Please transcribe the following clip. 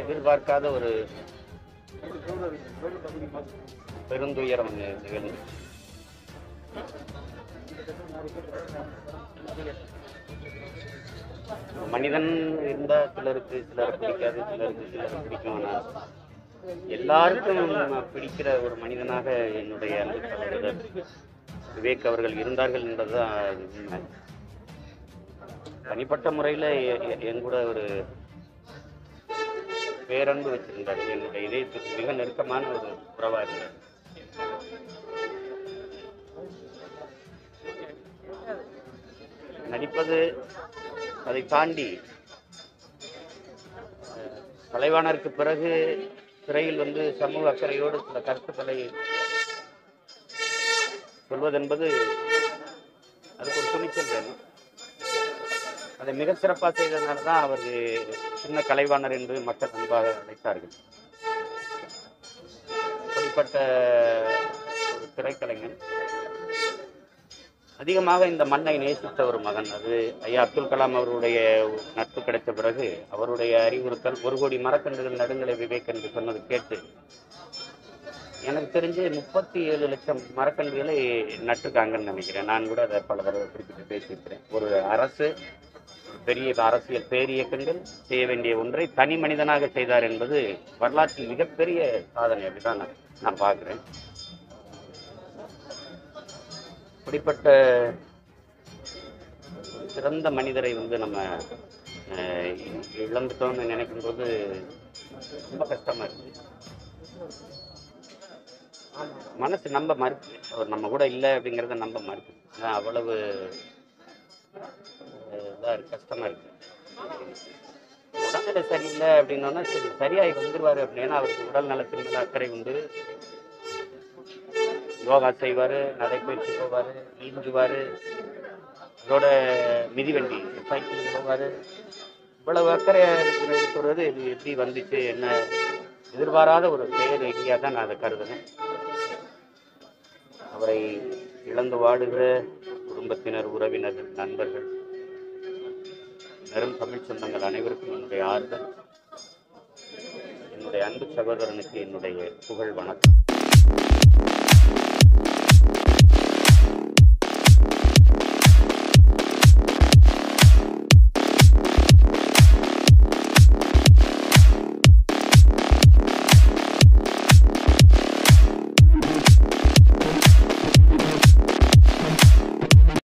எதிர்பார்க்காத ஒரு பெருந்துயரம் நி- நிகழ்ந்து மனிதன் இருந்தா சிலருக்கு சிலர் பிடிக்காது சிலருக்கு சிலர் பிடிக்கும் ஆனால் எல்லாருக்கும் பிடிக்கிற ஒரு மனிதனாக என்னுடைய அன்பு சகோதரர் விவேக் அவர்கள் இருந்தார்கள் என்பதுதான் உண்மை தனிப்பட்ட முறையில் என் கூட ஒரு பேரன்பு வச்சிருந்தார் என்னுடைய இதயத்துக்கு மிக நெருக்கமான ஒரு உறவா இருந்தார் நடிப்பது அதை தாண்டி அஹ், கலைவாணருக்கு பிறகு திரையில் வந்து சமூக அக்கறையோடு சில கருத்துக்களை சொல்வதென்பது அதுக்கு ஒரு துணிச்சல் வேணும் அதை மிக சிறப்பாக செய்ததுனால தான் அவர் சின்ன கலைவாணர் என்று மக்கள் அன்பாக அழைத்தார்கள் அப்படிப்பட்ட ஒரு திரைக்கலைஞன் அதிகமாக இந்த மண்ணை நேசித்த ஒரு மகன் அது ஐயா அப்துல் கலாம் அவருடைய நட்பு கிடைத்த பிறகு அவருடைய அறிவுறுத்தல் ஒரு கோடி மரக்கன்றுகள் நடுங்களை விவேக் என்று சொன்னது கேட்டு எனக்கு தெரிஞ்சு முப்பத்தி ஏழு லட்சம் மரக்கன்றுகளை நட்டுருக்காங்கன்னு நினைக்கிறேன் நான் கூட அதை பல தடவை குறிப்பிட்டு பேசியிருக்கிறேன் ஒரு அரசு ஒரு பெரிய அரசியல் பேரியக்கங்கள் செய்ய வேண்டிய ஒன்றை தனி மனிதனாக செய்தார் என்பது வரலாற்றில் மிகப்பெரிய சாதனை அப்படிதான் நான் நான் பார்க்குறேன் இப்படிப்பட்ட ஒரு சிறந்த மனிதரை வந்து நம்ம அஹ், இழந்துட்டோம்னு நினைக்கும் போது ரொம்ப கஷ்டமா இருக்கு மனசு நம்ப மறுக்கு அவர் நம்ம கூட இல்லை அப்படிங்கிறத நம்ப மறுக்கு ஏன்னா அவ்வளவு அஹ், இதா இருக்கு கஷ்டமா இருக்கு உடல்நிலை சரியில்லை அப்படின்னோன்னா சரி சரியாகி வந்துருவாரு அப்படின்னா அவருக்கு உடல் நலத்தின் மேல அக்கறை உண்டு யோகா செய்வார் நடைப்பயிற்சி போவார் நீந்துவார் அதோட மிதிவண்டி சைக்கிளிங் போவார் இவ்வளவு அக்கறையாக இருக்கிறது இது எப்படி வந்துச்சு என்ன எதிர்பாராத ஒரு பெயர் இடியாக தான் நான் அதை கருதுனேன் அவரை இழந்து வாடுகிற குடும்பத்தினர் உறவினர்கள் நண்பர்கள் நெரும் தமிழ் சொந்தங்கள் அனைவருக்கும் என்னுடைய ஆறுதல் என்னுடைய அன்பு சகோதரனுக்கு என்னுடைய புகழ் வணக்கம்